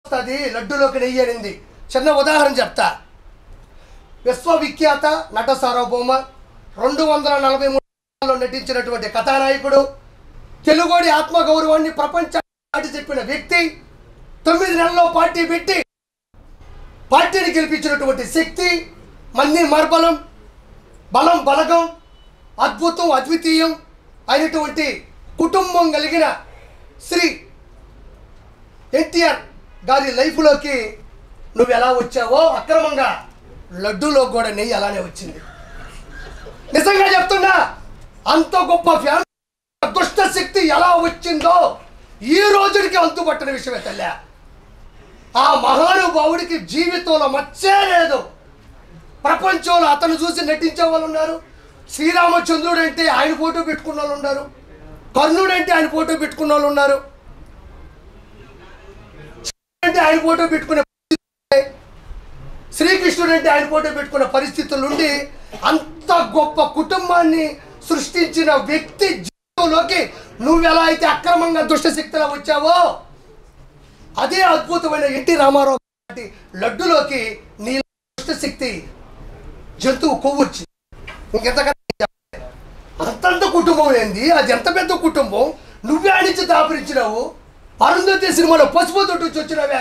వస్తుంది లడ్డూలోకి నెయ్యి అనింది చిన్న ఉదాహరణ చెప్తా విశ్వవిఖ్యాత నట సార్వభౌమ రెండు వందల నలభై మూడులో నటించినటువంటి కథానాయకుడు తెలుగుడి ఆత్మగౌరవాన్ని ప్రపంచానికి చెప్పిన వ్యక్తి తొమ్మిది నెలల్లో పార్టీ పెట్టి పార్టీని గెలిపించినటువంటి శక్తి మంది మార్బలం బలం బలగం అద్భుతం అద్వితీయం అయినటువంటి కుటుంబం కలిగిన శ్రీ ఎన్టీఆర్ గారి లైఫ్లోకి నువ్వు ఎలా వచ్చావో అక్రమంగా లడ్డూలో కూడా నెయ్యి అలానే వచ్చింది నిజంగా చెప్తున్నా అంత గొప్ప ఫ్యాన్ దుష్ట శక్తి ఎలా వచ్చిందో ఈ రోజుడికి అంతుపట్టిన విషయమే తల్లి ఆ మహానుభావుడికి జీవితంలో మచ్చే లేదు ప్రపంచంలో అతను చూసి నటించే వాళ్ళు ఉన్నారు శ్రీరామచంద్రుడు అంటే ఆయన ఫోటో పెట్టుకున్న వాళ్ళు ఉన్నారు కర్ణుడు అంటే ఆయన ఫోటో పెట్టుకున్న వాళ్ళు ఉన్నారు అంటే ఆయన ఫోటో పెట్టుకునే పరిస్థితి. శ్రీకృష్ణుడు అంటే ఆయన ఫోటో పెట్టుకున్న పరిస్థితులు ఉండి అంత గొప్ప కుటుంబాన్ని సృష్టించిన వ్యక్తి జీవితంలోకి నువ్వు ఎలా అయితే అక్రమంగా దుష్టశక్తిలో వచ్చావో అదే అద్భుతమైన ఎన్టీ రామారావు లాంటి లడ్డులోకి నీ దుష్టశక్తి జంతువు కొవ్వొచ్చి ఇంకెంతకన్నా చెప్పలేను. అంతంత కుటుంబం ఏంది అది ఎంత పెద్ద కుటుంబం నువ్వే అణించి దాపరించినావు అరుంధతి సినిమాలో పసుపు తొట్టు వచ్చి వచ్చినావే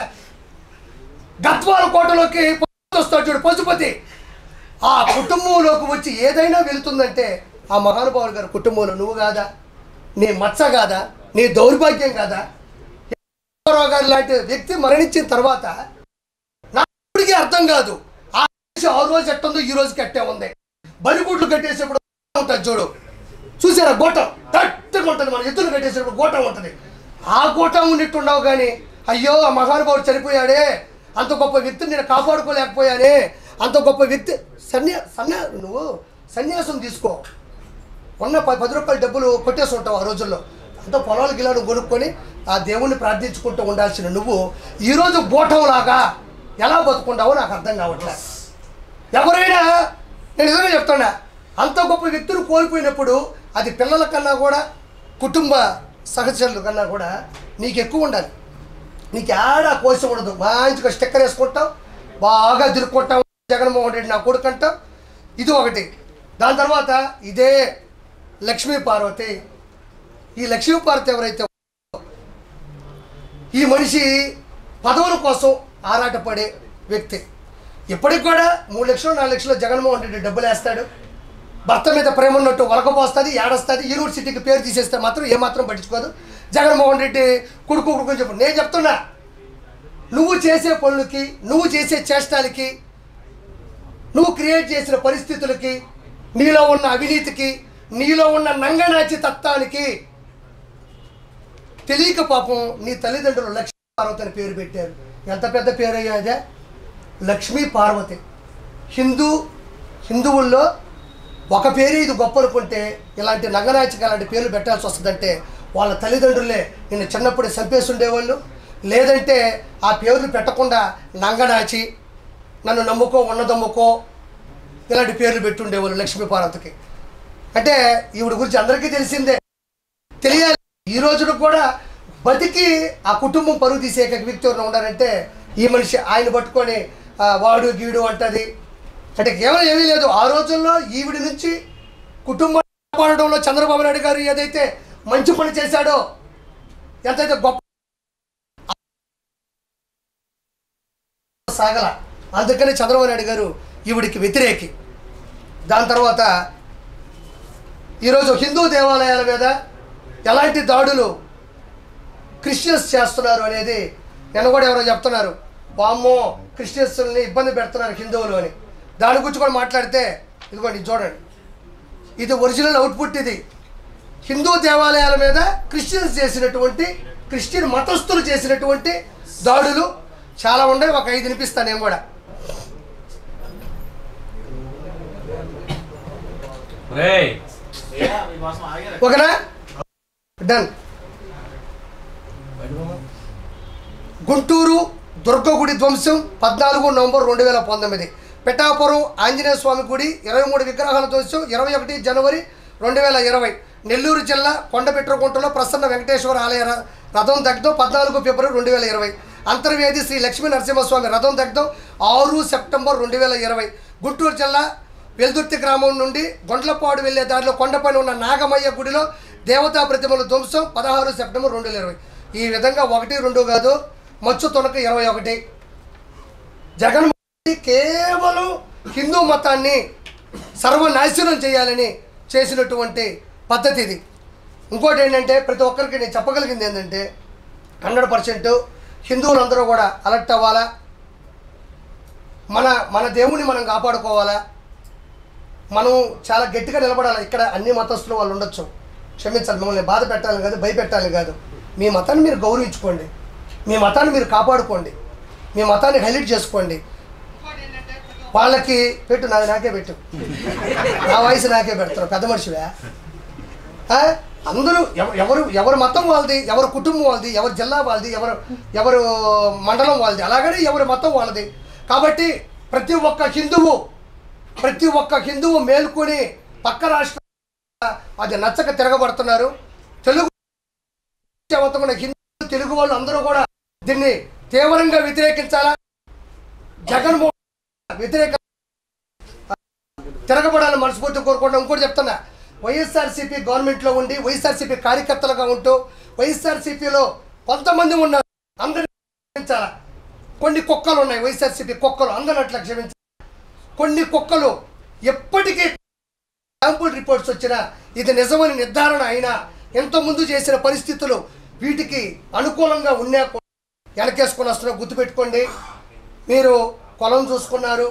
గద్వాల కోటలోకి పశుపతి వస్తాడు చూడు పశుపతి ఆ కుటుంబంలోకి వచ్చి ఏదైనా వెళుతుందంటే ఆ మహానుభావుడు గారి కుటుంబంలో నువ్వు కాదా నీ మచ్చ కాదా నీ దౌర్భాగ్యం కాదా రామారావు గారు లాంటి వ్యక్తి మరణించిన తర్వాత నాడికి అర్థం కాదు ఆ మనిషి ఆ రోజు ఎట్టుందో ఈ రోజుకి ఎట్టే ఉంది బలిగుడ్లు కట్టేసేప్పుడు ఉంటుంది చూడు చూసారా గోటం తట్టుగా ఉంటుంది మన ఎత్తులు కట్టేసేప్పుడు గోటం ఉంటుంది ఆ గోటం ఉన్నట్టుండవు కానీ అయ్యో ఆ మహానుభావుడు చనిపోయాడే అంత గొప్ప వ్యక్తిని నేను కాపాడుకోలేకపోయానే అంత గొప్ప వ్యక్తి సన్యా సన్యా నువ్వు సన్యాసం తీసుకో ఉన్న ప- పది రూపాయల డబ్బులు కొట్టేసి ఉంటావు ఆ రోజుల్లో అంత పొలాలు గిలాలు కొనుక్కొని ఆ దేవుణ్ణి ప్రార్థించుకుంటూ ఉండాల్సిన నువ్వు ఈరోజు గోఠంలాగా ఎలా బతుకుంటావో నాకు అర్థం కావట్లే ఎవరైనా నేను నిజంగా చెప్తున్నా అంత గొప్ప వ్యక్తులు కోల్పోయినప్పుడు అది పిల్లల కన్నా కూడా కుటుంబ సహచరుల కన్నా కూడా నీకు ఎక్కువ ఉండాలి నీకు ఏడా కోసం ఉండదు మంచిగా స్టిక్కర్ వేసుకుంటావు బాగా తిరుక్కుంటావు జగన్మోహన్ రెడ్డి నా కొడుకు అంటావు ఇది ఒకటి దాని తర్వాత ఇదే లక్ష్మీ పార్వతి ఈ లక్ష్మీ పార్వతి ఎవరైతే ఉందో, ఈ మనిషి పదవుల కోసం ఆరాటపడే వ్యక్తి ఇప్పటికి కూడా మూడు లక్షలు నాలుగు లక్షలు జగన్మోహన్ రెడ్డి డబ్బులు వేస్తాడు భర్త మీద ప్రేమ ఉన్నట్టు వలకపోస్తుంది ఏడొస్తుంది యూనివర్సిటీకి పేరు తీసేస్తే మాత్రం ఏమాత్రం పట్టించుకోదు జగన్మోహన్ రెడ్డి కొడుకు కొడుకు చెప్పు నేను చెప్తున్నా నువ్వు చేసే పనులకి నువ్వు చేసే చేష్టాలకి నువ్వు క్రియేట్ చేసిన పరిస్థితులకి నీలో ఉన్న అవినీతికి నీలో ఉన్న నంగనాచి తత్వానికి తెలియక పాపం నీ తల్లిదండ్రులు లక్ష్మీ పార్వతి అని పేరు పెట్టారు ఎంత పెద్ద పేరు అయ్యా అదే లక్ష్మీ పార్వతి హిందూ హిందువుల్లో ఒక పేరు ఇది గొప్ప అనుకుంటే ఇలాంటి నంగనాచిక అలాంటి పేర్లు పెట్టాల్సి వస్తుందంటే వాళ్ళ తల్లిదండ్రులే నిన్ను చిన్నప్పుడు చంపేసి ఉండేవాళ్ళు లేదంటే ఆ పేర్లు పెట్టకుండా నంగనాచి నన్ను నమ్ముకో ఉన్నదమ్ముకో ఇలాంటి పేర్లు పెట్టుండేవాళ్ళు లక్ష్మీ పార్వతికి అంటే ఈవిడ గురించి అందరికీ తెలిసిందే తెలియాలి ఈ రోజున కూడా బతికి ఆ కుటుంబం పరుగు తీసే ఏకైక వ్యక్తి ఎవరైనా ఉన్నారంటే ఈ మనిషి ఆయన పట్టుకొని ఆ, వాడు గీడు అంటది అంటే కేవలం ఏమీ లేదు ఆ రోజుల్లో ఈవిడ నుంచి కుటుంబం కాపాడడంలో చంద్రబాబు నాయుడు గారు ఏదైతే మంచి పని చేశాడో ఎంతైతే గొప్ప సాగల అందుకని చంద్రబాబు నాయుడు గారు ఈవిడికి వ్యతిరేకి దాని తర్వాత ఈరోజు హిందూ దేవాలయాల మీద ఎలాంటి దాడులు క్రిస్టియన్స్ చేస్తున్నారు అనేది నిన్న కూడా ఎవరో చెప్తున్నారు వామ్మో క్రిస్టియన్స్ని ఇబ్బంది పెడుతున్నారు హిందువులు అని దాని గురించి కూడా మాట్లాడితే ఇదిగోండి ఇది చూడండి ఇది ఒరిజినల్ అవుట్పుట్ ఇది హిందూ దేవాలయాల మీద క్రిస్టియన్స్ చేసినటువంటి క్రిస్టియన్ మతస్థులు చేసినటువంటి దాడులు చాలా ఉన్నాయి ఒక ఐదు వినిపిస్తాను నేను కూడా రేయ్ ఓకేనా డన్ గుంటూరు దుర్గగుడి ధ్వంసం పద్నాలుగు నవంబర్ రెండు వేల పంతొమ్మిది పిఠాపురం ఆంజనేయ స్వామి గుడి ఇరవై మూడు విగ్రహాల ధ్వంసం ఇరవై ఒకటి జనవరి రెండు వేల ఇరవై నెల్లూరు జిల్లా కొండపెట్రకుంటలో ప్రసన్న వెంకటేశ్వర ఆలయ ర- రథం దగ్ధం పద్నాలుగు ఫిబ్రవరి రెండు వేల ఇరవై అంతర్వేది శ్రీ లక్ష్మీ నరసింహస్వామి రథం దగ్ధం ఆరు సెప్టెంబర్ రెండు వేల ఇరవై గుంటూరు జిల్లా వెల్దుర్తి గ్రామం నుండి గొండ్లపాడు వెళ్లే దారిలో కొండపైన ఉన్న నాగమయ్య గుడిలో దేవతా ప్రతిమల ధ్వంసం పదహారు సెప్టెంబర్ రెండు వేల ఇరవై ఈ విధంగా ఒకటి రెండు కాదు మచ్చు తొనక ఇరవై ఒకటి జగన్మోహన్ రెడ్డి కేవలం హిందూ మతాన్ని సర్వనాశనం చేయాలని చేసినటువంటి పద్ధతి ఇది ఇంకోటి ఏంటంటే ప్రతి ఒక్కరికి నేను చెప్పగలిగింది ఏంటంటే హండ్రెడ్ పర్సెంట్ హిందువులందరూ కూడా అలర్ట్ అవ్వాలా మన మన దేవుని మనం కాపాడుకోవాలా మనం చాలా గట్టిగా నిలబడాలి ఇక్కడ అన్ని మతస్థులు వాళ్ళు ఉండొచ్చు క్షమించాలి మిమ్మల్ని బాధ పెట్టాలని కాదు భయపెట్టాలని కాదు మీ మతాన్ని మీరు గౌరవించుకోండి మీ మతాన్ని మీరు కాపాడుకోండి మీ మతాన్ని హైలైట్ చేసుకోండి వాళ్ళకి పెట్టు నాది నాకే పెట్టు నా వయసు నాకే పెడతారు పెద్ద మనిషివే ఆ? అందరూ ఎవ- ఎవరు ఎవరి మతం వాళ్ళది ఎవరి కుటుంబం వాళ్ళది ఎవరి జిల్లా వాళ్ళది ఎవరు ఎవరు మండలం వాళ్ళది అలాగనే ఎవరి మతం వాళ్ళది కాబట్టి ప్రతి ఒక్క హిందువు ప్రతి ఒక్క హిందువు మేల్కొని పక్క రాష్ట్ర అది నచ్చక తిరగబడుతున్నారు తెలుగు దేశవ్యాప్తంగా హిందూ తెలుగు వాళ్ళు అందరూ కూడా దీన్ని తీవ్రంగా వ్యతిరేకించాలా జగన్మోహన్ వ్యతిరేక తిరగబడాలని మనస్ఫూర్తి కోరుకుంటాం ఇంకోటి చెప్తున్నా వైఎస్ఆర్సీపీ గవర్నమెంట్లో ఉండి వైఎస్ఆర్సీపీ కార్యకర్తలుగా ఉంటూ వైఎస్ఆర్సీపీలో కొంతమంది ఉన్నారు అందరినీ క్షమించాలా కొన్ని కుక్కలు ఉన్నాయి వైఎస్ఆర్సీపీ కుక్కలు అందరిని అట్లా క్షమించాలి కొన్ని కుక్కలు ఎప్పటికీ శాంపుల్ రిపోర్ట్స్ వచ్చినా ఇది నిజమని నిర్ధారణ అయినా ఎంతోముందు చేసిన పరిస్థితులు వీటికి అనుకూలంగా ఉన్నా కూడా వెనకేసుకొని వస్తున్నా గుర్తుపెట్టుకోండి మీరు పొలం చూసుకున్నారు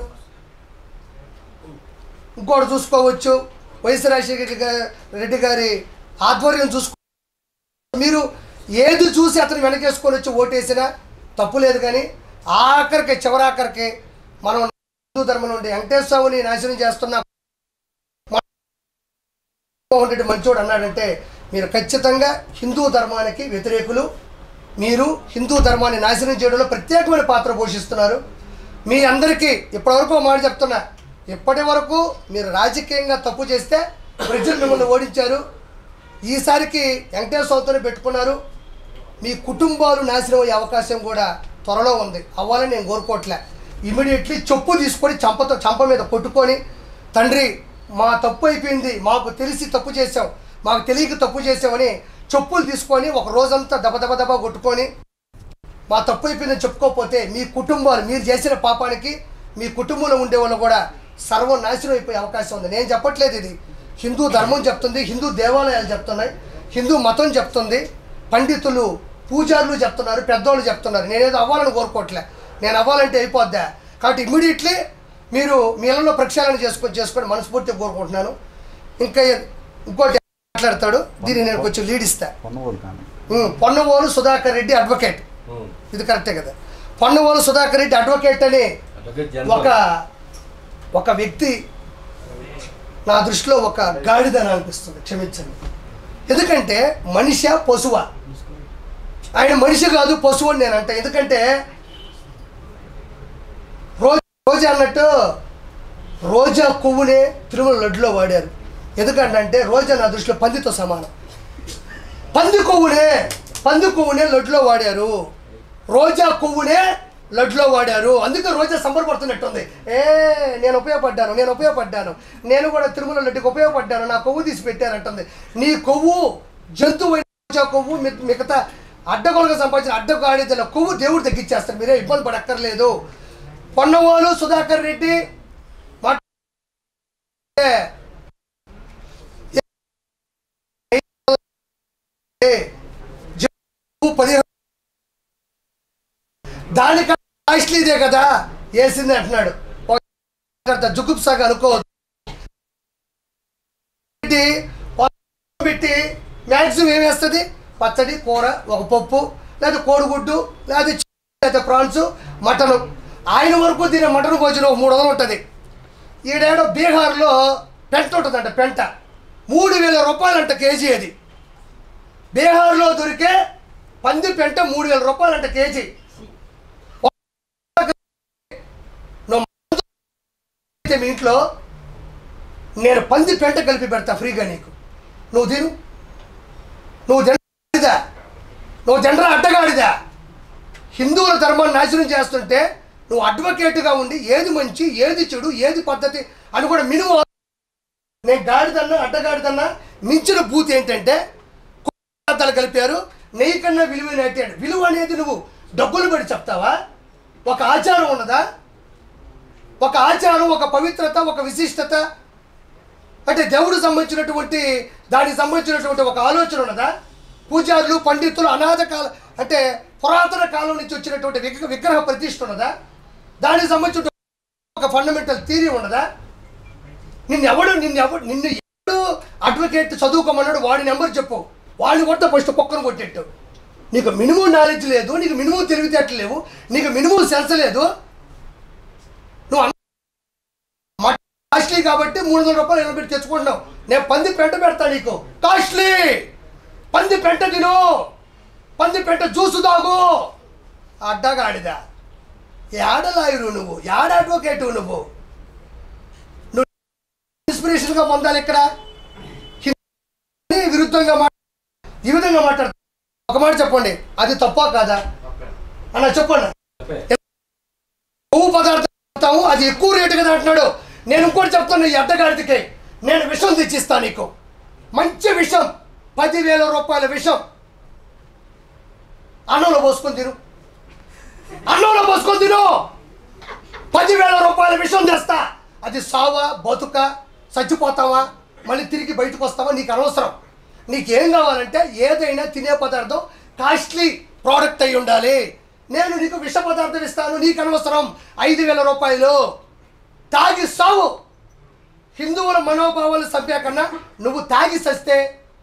ఇంకోటి చూసుకోవచ్చు వైఎస్ రాజశేఖర గా- రెడ్డి గారి ఆధ్వర్యం చూసుకో మీరు ఏది చూసి అతను వెనకేసుకొని వచ్చి ఓటేసినా తప్పు లేదు కానీ ఆఖరికి చివరాఖరికి మనం హిందూ ధర్మం నుండి వెంకటేశ్వర స్వామిని నాశనం చేస్తున్న జగన్మోహన్ రెడ్డి మంచోడు అన్నాడంటే మీరు ఖచ్చితంగా హిందూ ధర్మానికి వ్యతిరేకులు మీరు హిందూ ధర్మాన్ని నాశనం చేయడంలో ప్రత్యేకమైన పాత్ర పోషిస్తున్నారు మీ అందరికీ ఇప్పటివరకు ఒక మాట చెప్తున్నా ఇప్పటి వరకు మీరు రాజకీయంగా తప్పు చేస్తే ప్రజలు మిమ్మల్ని ఓడించారు ఈసారికి వెంకటేశ్వర స్వామితోనే పెట్టుకున్నారు మీ కుటుంబాలు నాశనం అయ్యే అవకాశం కూడా త్వరలో ఉంది అవ్వాలని నేను కోరుకోవట్లే ఇమీడియట్లీ చెప్పు తీసుకొని చంపతో చంప మీద కొట్టుకొని తండ్రి మా తప్పు అయిపోయింది మాకు తెలిసి తప్పు చేసాం మాకు తెలియక తప్పు చేసామని చెప్పులు తీసుకొని ఒక రోజంతా దబ దబ దబ కొట్టుకొని మా తప్పు అయిపోయిందని చెప్పుకోకపోతే మీ కుటుంబాలు మీరు చేసిన పాపానికి మీ కుటుంబంలో ఉండే వాళ్ళు కూడా సర్వం నాశనం అయిపోయే అవకాశం ఉంది నేను చెప్పట్లేదు ఇది హిందూ ధర్మం చెప్తుంది హిందూ దేవాలయాలు చెప్తున్నాయి హిందూ మతం చెప్తుంది పండితులు పూజారులు చెప్తున్నారు పెద్దోళ్ళు చెప్తున్నారు నేనేదో అవ్వాలని కోరుకోవట్లే నేను అవ్వాలంటే అయిపోద్దా కాబట్టి ఇమ్మీడియట్లీ మీరు మీ ఇళ్ళలో ప్రక్షాళన చేసుకొని చేసుకొని మనస్ఫూర్తిగా కోరుకుంటున్నాను ఇంకా ఇంకోటి మాట్లాడతాడు దీన్ని నేను కొంచెం లీడ్ ఇస్తా పొన్నగోలు కానీ ఉమ్, పొన్నవోలు సుధాకర్ రెడ్డి అడ్వకేట్ ఇది కరెక్టే కదా పొన్నవోలు సుధాకర్ రెడ్డి అడ్వకేట్ అని ఒక ఒక వ్యక్తి నా దృష్టిలో ఒక గాడిదని అనిపిస్తుంది క్షమించండి ఎందుకంటే మనిషి పశువ ఆయన మనిషి కాదు పశువు అని నేను అంటే ఎందుకంటే రోజు రోజా అన్నట్టు రోజా కొవ్వునే తిరుమల లడ్డులో వాడారు ఎందుకంటే రోజా నా దృష్టిలో పందితో సమానం పంది కొవ్వునే పంది కొవ్వునే లడ్డులో వాడారు రోజా కొవ్వునే లడ్డులో వాడారు అందుకే రోజా సంబరపడుతున్నట్టుంది ఏ నేను ఉపయోగపడ్డాను నేను ఉపయోగపడ్డాను నేను కూడా తిరుమల లడ్డుకి ఉపయోగపడ్డాను నా కొవ్వు తీసి పెట్టారంటుంది నీ కొవ్వు జంతువు అయిన రోజా కొవ్వు మి- మిగతా అడ్డగోలుగా సంపాదించిన అడ్డగాడిదల కొవ్వు దేవుడు తగ్గించేస్తారు మీరే ఇబ్బంది పడక్కర్లేదు పొన్నవాళ్ళు సుధాకర్ రెడ్డి మా- ఏ, జంతువు పదిహేను దానికన్నా కాస్ట్లీదే కదా వేసింది అంటున్నాడు ఒక జుగుప్సాగా అనుకోవద్దు పెట్టి, పెట్టి మ్యాక్సిమం ఏం వేస్తుంది పచ్చడి కూర ఒక పప్పు లేదా కోడిగుడ్డు లేదా చికెన్, లేదా ప్రాన్స్ మటన్ ఆయన వరకు దీని మటన్ భోజనం ఒక మూడు వందలు ఉంటుంది ఈడేడో బీహార్లో పెంట ఉంటుందంట పెంట మూడు వేల రూపాయలంట కేజీ అది బీహార్లో దొరికే పంది పెంట మూడు వేల రూపాయలంట కేజీ నువ్వు అయితే మీ ఇంట్లో నేను పంది పెంట కలిపి పెడతా ఫ్రీగా నీకు నువ్వు తిను నువ్వు తినడా నువ్వు తినరా అడ్డగాడిదా హిందువుల ధర్మాన్ని నాశనం చేస్తుంటే నువ్వు అడ్వకేట్గా ఉండి ఏది మంచి ఏది చెడు ఏది పద్ధతి అని కూడా మినిమం నేను గాడిదన్నా అడ్డగాడిదన్నా మించిన బూత్ ఏంటంటే పదార్థాలు కలిపారు నెయ్యి కన్నా విలువైన అట్టాడు విలువ అనేది నువ్వు డబ్బులు పెట్టి చెప్తావా ఒక ఆచారం ఉన్నదా ఒక ఆచారం ఒక పవిత్రత ఒక విశిష్టత అంటే దేవుడు సంబంధించినటువంటి దానికి సంబంధించినటువంటి ఒక ఆలోచన ఉన్నదా పూజారులు పండితులు అనాథ కాల అంటే పురాతన కాలం నుంచి వచ్చినటువంటి విగ్రహ విగ్రహ ప్రతిష్ఠ ఉన్నదా దానికి సంబంధించిన ఒక ఫండమెంటల్ థీరీ ఉన్నదా నిన్నెవడు నిన్నెవడు నిన్ను ఎవడు అడ్వకేట్ చదువుకోమన్నాడు వాడి నెంబర్ చెప్పు వాడిని కొట్ట ఫస్ట్ పొక్కను కొట్టేట్టు నీకు మినిమం నాలెడ్జ్ లేదు నీకు మినిమం తెలివితేటలు లేవు నీకు మినిమం సెన్స్ లేదు నువ్వు అన్న- కాస్ట్లీ కాబట్టి మూడు వందల రూపాయలు ఎనభై పెట్టి తెచ్చుకుంటున్నావు నేను పంది పెంట పెడతా నీకు కాస్ట్లీ పంది పెంట తిను పంది పెంట జ్యూసు తాగు అడ్డగాడిదా ఏడలాయురు నువ్వు ఏడ అడ్వకేటు నువ్వు నువ్వు ఇన్స్పిరేషన్గా పొందాలి ఇక్కడ హిందీ విరుద్ధంగా మాట్లా ఈ విధంగా మాట్లాడతా ఒక మాట చెప్పండి అది తప్పా కాదా అన్న చెప్పండి కొవ్వు పదార్థం చెప్తాము అది ఎక్కువ రేటు కదా అంటున్నాడు నేను ఇంకోటి చెప్తాను ఈ అడ్డగాడికి నేను విషం తెచ్చిస్తా నీకు మంచి విషం పదివేల రూపాయల విషం అన్నంలో పోసుకొని తిను అన్నంలో పోసుకొని తిను పదివేల రూపాయల విషం తెస్తా అది సావా బతుక చచ్చిపోతావా మళ్ళీ తిరిగి బయటకు వస్తావా నీకు అనవసరం నీకేం కావాలంటే ఏదైనా తినే పదార్థం కాస్ట్లీ ప్రోడక్ట్ అయి ఉండాలి నేను నీకు విష పదార్థం ఇస్తాను నీకు అనవసరం ఐదు వేల రూపాయలు తాగి సావు హిందువుల మనోభావాలు చంపాకన్నా నువ్వు తాగి సస్తే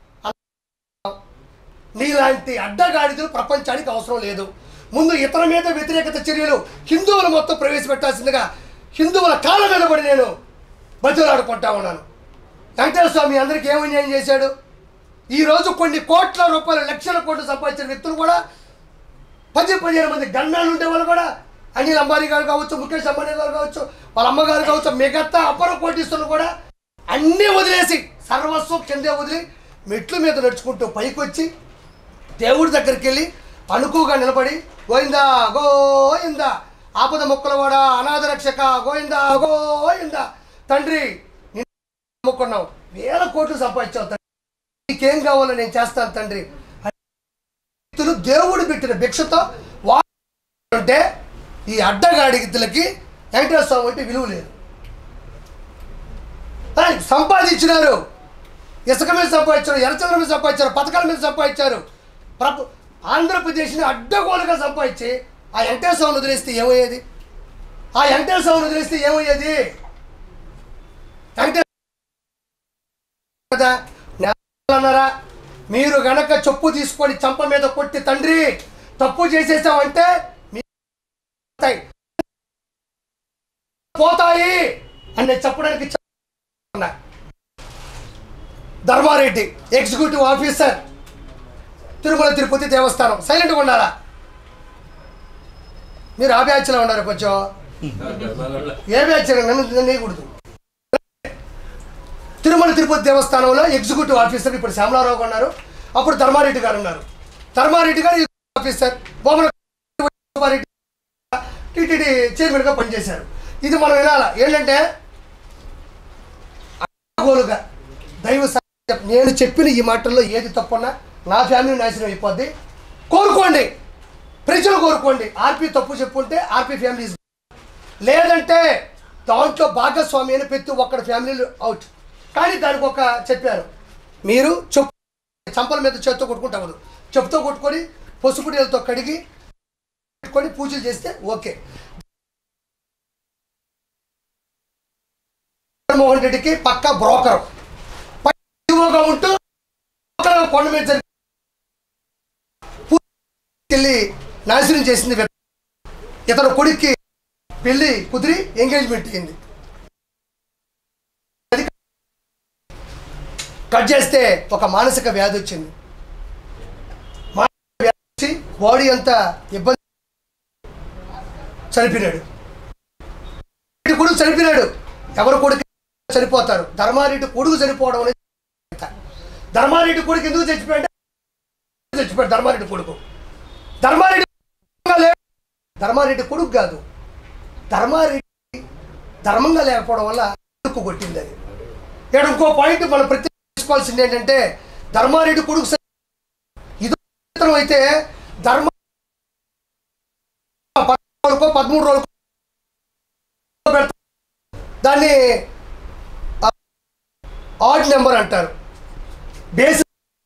నీలాంటి అడ్డగాడిదలు ప్రపంచానికి అవసరం లేదు ముందు ఇతర మీద వ్యతిరేకత చర్యలు హిందువులు మొత్తం ప్రవేశపెట్టాల్సిందిగా హిందువుల కాళ్ళ మీద పడి నేను బతులాడుకుంటా ఉన్నాను వెంకటేశ్వర స్వామి అందరికీ ఏం అన్యాయం చేశాడు ఈరోజు కొన్ని కోట్ల రూపాయలు లక్షల కోట్లు సంపాదించిన వ్యక్తులు కూడా పది పదిహేను మంది గన్నాలు ఉండే వాళ్ళు కూడా అనిల్ అంబానీ గారు కావచ్చు ముఖేష్ అంబానీ గారు కావచ్చు వాళ్ళ అమ్మగారు కావచ్చు మిగతా అపర కోటీశ్వరులు కూడా అన్నీ వదిలేసి సర్వస్వం కిందే వదిలి మెట్ల మీద నడుచుకుంటూ పైకి వచ్చి దేవుడి దగ్గరికి వెళ్ళి అనుకుగా నిలబడి గోయిందా గోయిందా ఆపద మొక్కలవాడ అనాథ రక్షక గోయిందా గోయిందా తండ్రి నిన్ను నమ్ముకున్నావు వేల కోట్లు సంపాదించావు తండ్రి నీకేం కావాలో నేను చేస్తాను తండ్రి వ్యక్తులు దేవుడు పెట్టిన భిక్షతో అంటే ఈ అడ్డగాడిగితులకి వెంకటేశ్వర స్వామి అంటే విలువ లేదు ఆయన సంపాదించినారు ఇసుక మీద సంపాదించారు ఎర్రచంద్ర మీద సంపాదించారు పథకాల మీద సంపాదించారు ప్రభు ఆంధ్రప్రదేశ్ని అడ్డగోలుగా సంపాదించి ఆ వెంకటేశ్వరం వదిలేస్తే ఏమయ్యేది ఆ వెంకటేశ్వరం వదిలేస్తే ఏమయ్యేది వెంకటేశ్వర కదా నేరాలు అన్నారా మీరు గనక చెప్పు తీసుకొని చంప మీద కొట్టి తండ్రి తప్పు చేసేసామంటే మీ పోతాయి. పోతాయి అని నేను చెప్పడానికి చెప్తున్నా. ధర్మారెడ్డి ఎగ్జిక్యూటివ్ ఆఫీసర్ తిరుమల తిరుపతి దేవస్థానం సైలెంట్గా ఉండాలా మీరు ఆ బ్యాచ్లో ఉన్నారు కొంచెం ఏ బ్యాచ్ నన్ను నన్ను వేయకూడదు తిరుమల తిరుపతి దేవస్థానంలో ఎగ్జిక్యూటివ్ ఆఫీసర్ ఇప్పుడు శ్యామలారావు ఉన్నారు అప్పుడు ధర్మారెడ్డి గారు ఉన్నారు ధర్మారెడ్డి గారు ఎగ్జిక్యూటివ్ ఆఫీసర్ బొమ్మల ధర్మారెడ్డి టీటీడీ చైర్మన్గా పనిచేశారు ఇది మనం వినాలా ఏంటంటే గోలుగా దైవ సా- నేను చెప్పిన ఈ మాటల్లో ఏది తప్పున్నా నా ఫ్యామిలీ నాశనం అయిపోద్ది కోరుకోండి ప్రజలు కోరుకోండి ఆర్పి తప్పు చెప్పుంటే ఆర్పి ఫ్యామిలీ is లేదంటే దాంట్లో భాగస్వామి అని ప్రతి ఒక్కడి ఫ్యామిలీలు అవుట్ కానీ దానికి ఒక చెప్పారు మీరు చెప్పు చంపల మీద చేత్తో కొట్టుకుంటారు చెప్పుతో కొట్టుకొని పసుపు నీళ్ళతో కడిగి పెట్టుకొని పూజలు చేస్తే ఓకే జగన్మోహన్ రెడ్డికి పక్క బ్రోకర్ పక్కగా ఉంటూ బ్రోకర్గా కొండ మీద జరిగి వెళ్ళి నాశనం చేసింది వీళ్ళ. ఇతను కొడుక్కి పెళ్లి కుదిరి ఎంగేజ్మెంట్ అయింది అది కట్ చేస్తే ఒక మానసిక వ్యాధి వచ్చింది మానసిక వ్యాధి వచ్చి బాడీ అంతా ఇబ్బంది చనిపోయినాడు రెడ్డి కొడుకు చనిపోయినాడు ఎవరు కొడుకు చనిపోతారు ధర్మారెడ్డి కొడుకు చనిపోవడం అనేది ధర్మారెడ్డి కొడుకు ఎందుకు చచ్చిపోయాడు చచ్చిపోయాడు ధర్మారెడ్డి కొడుకు ధర్మారెడ్డి లేడు. ధర్మారెడ్డి కొడుకు కాదు ధర్మారెడ్డి ధర్మంగా లేకపోవడం వల్ల కొడుకు కొట్టింది అది ఇక్కడ ఇంకో పాయింట్ మనం ప్రత్యేక తీసుకోవాల్సింది ఏంటంటే ధర్మారెడ్డి కొడుకు స- ఇది చిత్రం అయితే ధర్మ పద్నాలుగు రోజులకో పదమూడు రోజులకో పెడతారు. దాన్ని ఆడ్ నెంబర్ అంటారు బేస్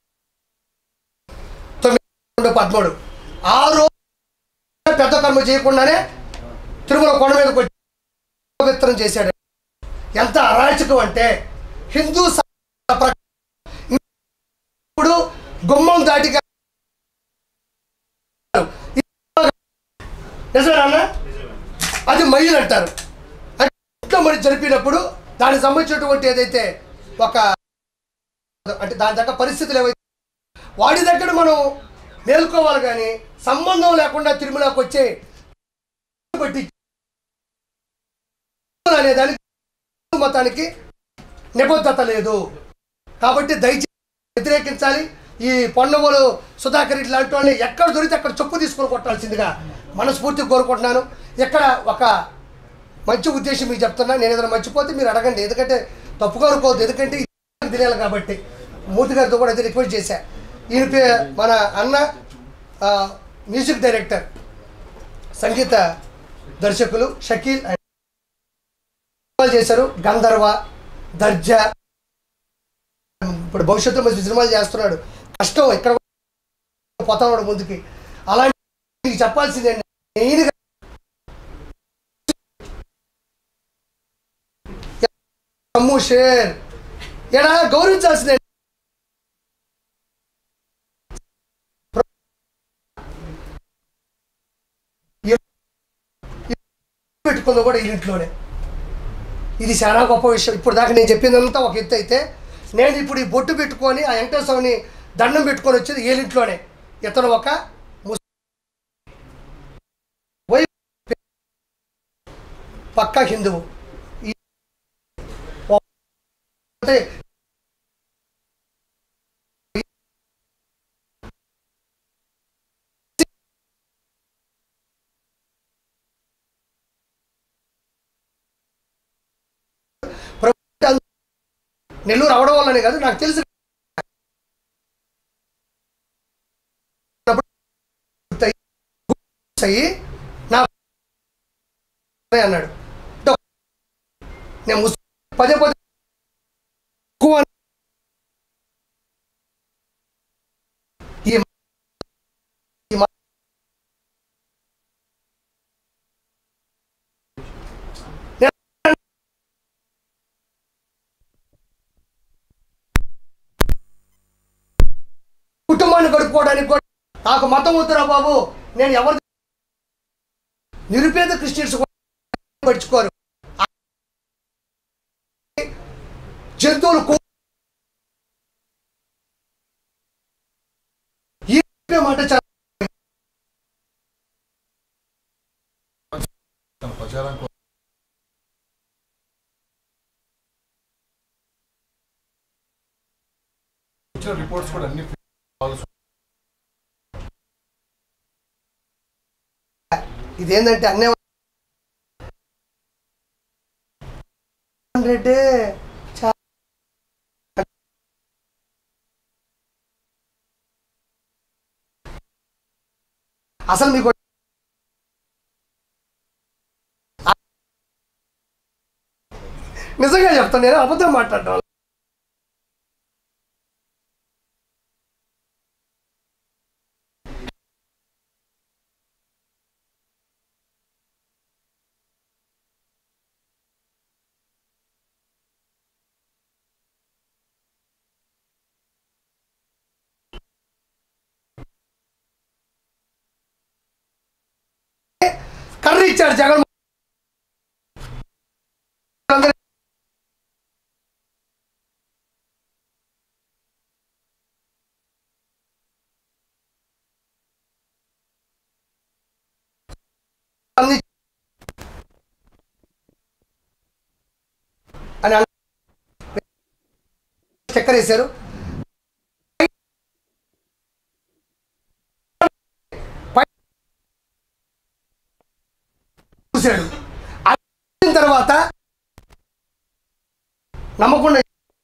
తొమ్మిది రెండు పదమూడు ఆ రోజు పెద్ద కర్మ చేయకుండానే తిరుమల కొండ మీదకి వచ్చి పవిత్రం చేశాడు ఎంత అరాచకం అంటే హిందూ సా- ప్ర- ఇప్పుడు గుమ్మం దాటిగా నిజమేనా అది మైలు అంటారు అంటే ఇంట్లో మరి జరిపినప్పుడు దానికి సంబంధించినటువంటి ఏదైతే ఒక అంటే దాని దగ్గర పరిస్థితులు ఏవైతే వాడి దగ్గర మనం మేల్కోవాలి కానీ సంబంధం లేకుండా తిరుమలకి వచ్చే బట్టి అనే దానికి హిందూ మతానికి నిబద్ధత లేదు కాబట్టి దయచేసి వ్యతిరేకించాలి ఈ పొన్నవోలు సుధాకర్ రెడ్డి లాంటి వాళ్ళని ఎక్కడ దొరికితే అక్కడ చెప్పు తీసుకొని కొట్టాల్సిందిగా మనస్ఫూర్తిగా కోరుకుంటున్నాను ఇక్కడ ఒక మంచి ఉద్దేశం మీకు చెప్తున్నా నేను ఏదైనా మర్చిపోతే మీరు అడగండి ఎందుకంటే తప్పుగా అనుకోవద్దు ఎందుకంటే ఇది తెలియాలి కాబట్టి మూర్తి గారితో కూడా అయితే రిక్వెస్ట్ చేశా ఈయన పే మన అన్న ఆ, మ్యూజిక్ డైరెక్టర్ సంగీత దర్శకులు షకీల్ అండ్ సినిమాలు చేశారు గంధర్వ దర్జా ఇప్పుడు భవిష్యత్తులో మంచి సినిమాలు చేస్తున్నాడు కష్టం ఇక్కడ పోతా ఉన్నాడు ముందుకి అలాంటి మీకు చెప్పాల్సింది మెయిన్గా అమ్ము షేర్ ఎడా గౌరవించాల్సిందే పెట్టుకుందో కూడా ఈ ఇంట్లోనే ఇది చాలా గొప్ప విషయం ఇప్పుడు దాకా నేను చెప్పిందంతా ఒక ఎత్తు అయితే నేను ఇప్పుడు ఈ బొట్టు పెట్టుకొని ఆ వెంకటేశ్వర స్వామిని దండం పెట్టుకొని వచ్చేది ఏలింట్లోనే ఇతను ఒక ముస్- వై- పక్కా హిందువు ఈ- అంటే ప్రభుత్వం నెల్లూరు అవడం వల్లనే కాదు నాకు తెలుసు అయ్యి నా అన్నాడు నేను ముస్ పదే పదే ఎక్కువ ఈ ఈ మా- కుటుంబాన్ని గడుపుకోవడానికి కూడా నాకు మతం వద్దురా బాబు నేను ఎవరి నిరుపేద క్రిస్టియన్స్ కూడా పడుచుకోరు జంతువులు కూ- ఈ మాట చాలా తన ప్రచారం కోసం ఇచ్చిన రిపోర్ట్స్ కూడా అన్ని ఇదేంటంటే అన్నే రెడ్డి చా- అసలు మీకు నిజంగా చెప్తాను నేను అబద్ధం మాట్లాడటం కర్రీ ఇచ్చాడు జగన్ అంది- అని అన్న- స్టిక్కర్ వేశారు పై- చూశాడు అది చూసిన తర్వాత నమ్మకుండా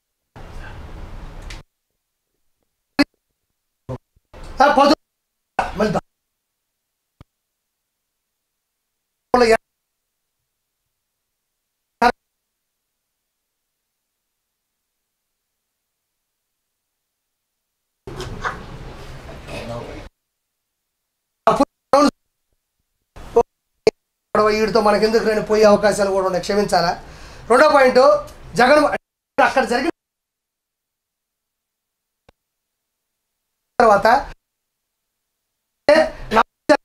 ఆ, పొద్దు మళ్ళీ దా- గొడవ వీడితో మనకి ఎందుకు నేను పోయే అవకాశాలు కూడా ఉన్నాయి క్షమించాలా రెండో పాయింట్ జగన్ అక్కడ జరిగిన తర్వాత నా-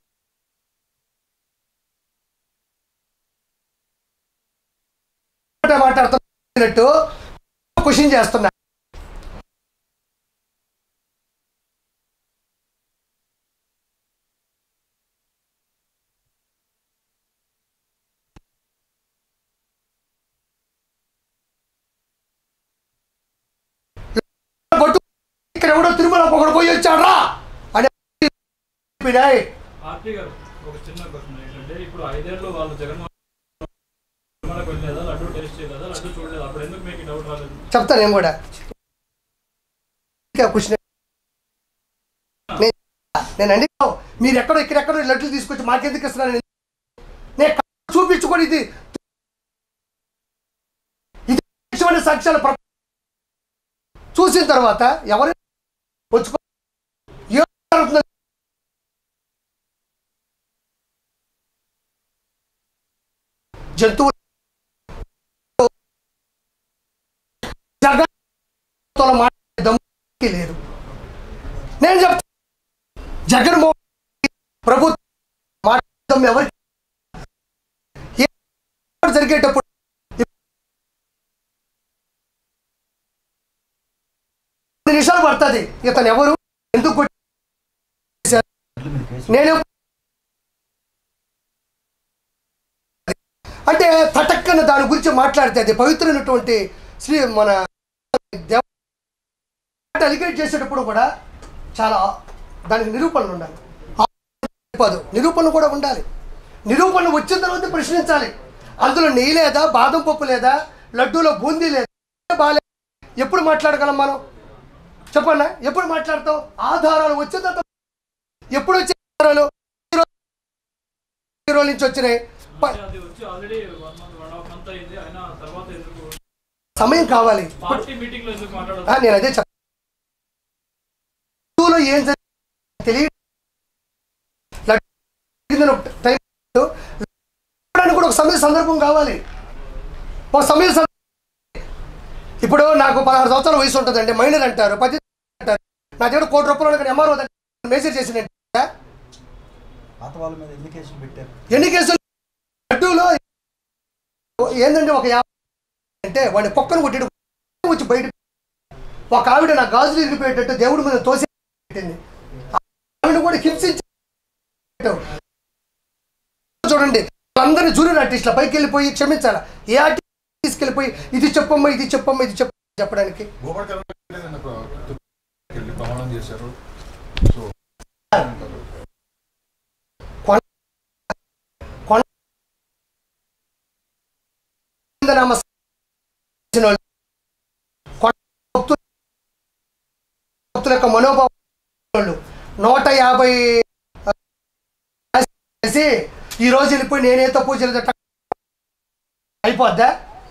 మాట్లాడుతున్నట్టు క్వశ్చన్ చేస్తున్నా పట్టు ఇక్కడ ఎవడో తిరుమల ఒకడు పోయి వచ్చాడ్రా అని చెప్పినాయ్. ఆర్టీ గారు ఒక చిన్న క్వశ్చన్ ఏంటంటే ఇప్పుడు ఐదేళ్ళు వాళ్ళు జగన్మోహన్ తిరుమలకు వెళ్ళలేదా లడ్డు టేస్ట్ చేయలేదా లడ్డు చూడలేదు అప్పుడు ఎందుకు మీకు డౌట్ రాలేదు చెప్తాను నేను కూడా ఇంకా క్వశ్చన్ నేను నేను అండి మీరు ఎక్కడో ఇక్కడెక్కడో ఈ లడ్లు తీసుకొచ్చి మాకెందుకు ఇస్తున్నాను నేను నేను కళ్ళతో చూపించుకొని ఇది ఇది నిజమైన సాక్ష్యాలు ప్ర- చూసిన తర్వాత ఎవరు వచ్చుకో ఏం జరుగుతుందో జంతువులు జగన్తో మాట్లాడే దమ్ముకి లేదు నేను చెప్తా జగన్మోహన్ రెడ్డి ప్రభుత్వం మాట్లాడడం ఎవరికి ఏ జరిగేటప్పుడు కొన్ని నిమిషాలు పడుతుంది ఇతను ఎవరు ఎందుకు కొట్టారు? నేను అంటే తటక్కన దాని గురించి మాట్లాడితే అది పవిత్రమైనటువంటి శ్రీ మన దేవ అలిగేట్ చేసేటప్పుడు కూడా చాలా దానికి నిరూపణలు ఉండాలి సరిపోదు నిరూపణ కూడా ఉండాలి నిరూపణ వచ్చిన తర్వాత ప్రశ్నించాలి అందులో నెయ్యి లేదా బాదం పప్పు లేదా లడ్డూలో బూందీ లేదా బాలే ఎప్పుడు మాట్లాడగలం మనం చెప్పన్నా ఎప్పుడు మాట్లాడతాం ఆధారాలు వచ్చిన తర్వాత ఎప్పుడు వచ్చే ఆధారాలు ఈ రోజు- ఈ రోజు నుంచి వచ్చినాయి ప- అంటే అది వచ్చి already one month one half month అయింది అయినా తర్వాత ఎందుకు సమయం కావాలి పార్టీ మీటింగ్ లో ఎందుకు ఆ, మాట్లాడదు నేను అదే చెప్ లడ్డూలో ఏం జరిగింది తెలియ లడ్డూ ఒక టైం లడ్డూడానికి కూడా ఒక సమయ సందర్భం కావాలి ఒక సమయ సందర్భం ఇప్పుడు నాకు పదహారు సంవత్సరాల వయసు ఉంటుందండి మైనర్ అంటారు పది అంటారు నా దగ్గర కోటి రూపాయలు కానీ ఎంఆర్ఓ మెసేజ్ చేసినట్టు పాత వాళ్ళ మీద ఎన్ని కేసులు పెట్టారు ఎన్ని కేసులు లడ్డూలో ఏంటంటే ఒక యాభై అంటే వాడిని కుక్కను కొట్టాడు వచ్చి బయట ఒక ఆవిడ నా గాజులు ఇరిగిపోయేటట్టు దేవుడి మీద తోసి పెట్టింది ఆవిడ కూడా హింసించి చూడండి అందరిని జూనియర్ ఆర్టిస్టుల పైకి వెళ్ళిపోయి క్షమించాలి ఏ ఆర్టిస్ట్ తీసుకెళ్ళిపోయి ఇది చెప్పమ్మా ఇది చెప్పమ్మా ఇది చెప్ప చెప్పడానికి గోపాల్ వెళ్ళి ప్రమాణం చేశారు సో నామ చేసిన వాళ్ళు, కొండ భక్తులు భక్తుల యొక్క మనోభావం వాళ్ళు నూట యాభై ఆ, చేసి ఈ రోజు వెళ్ళిపోయి నేనే తప్పు చేయలేదు అయిపోద్దా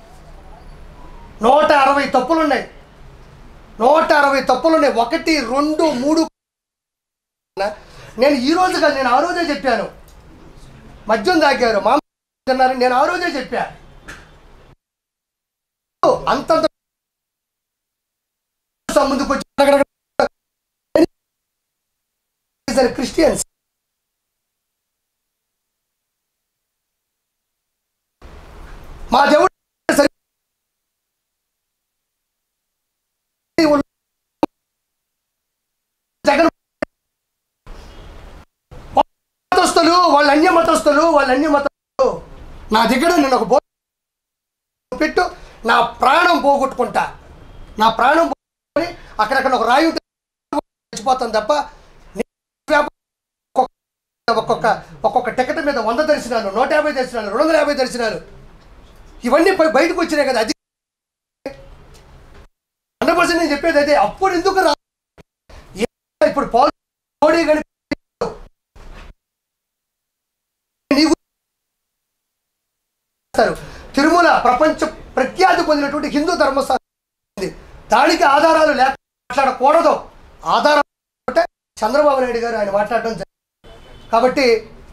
నూట అరవై తప్పులు ఉన్నాయి నూట అరవై తప్పులు ఉన్నాయి ఒకటి రెండు మూడు నేను ఈ రోజు కాదు నేను ఆ రోజే చెప్పాను మద్యం తాగారు మామ అన్నారు నేను ఆ రోజే చెప్పా అంతంత ముందుకు వచ్చి క్రిస్టియన్స్ మా దేవుడు సరి- జగన్ మతస్థులు వాళ్ళ అన్య మతస్థులు వాళ్ళ అన్య మతస్థులు నా దగ్గర నేను ఒక బో పెట్టు నా ప్రాణం పోగొట్టుకుంటా నా ప్రాణం పోగొట్టుకొని అక్కడక్కడ ఒక రాయి ఉంటే చచ్చిపోతాను తప్ప నేను వ్యాపారం ఒక్కొక్క ఒక్కొక్క ఒక్కొక్క టికెట్ మీద వంద దర్శనాలు నూట యాభై దర్శనాలు రెండు వందల యాభై దర్శనాలు ఇవన్నీ పై- బయటకు వచ్చినాయి కదా అది హండ్రెడ్ పర్సెంట్ నేను చెప్పేది అయితే అప్పుడు ఎందుకు రా ఏ- ఇప్పుడు పాల్ మోడీ కానీ నీకు చేస్తారు. తిరుమల ప్రపంచ ప్రఖ్యాతి పొందినటువంటి హిందూ ధర్మస్థానం ఉంది. దానికి ఆధారాలు లేక మాట్లాడకూడదు ఆధారం అంటే చంద్రబాబు నాయుడు గారు ఆయన మాట్లాడడం జరిగింది కాబట్టి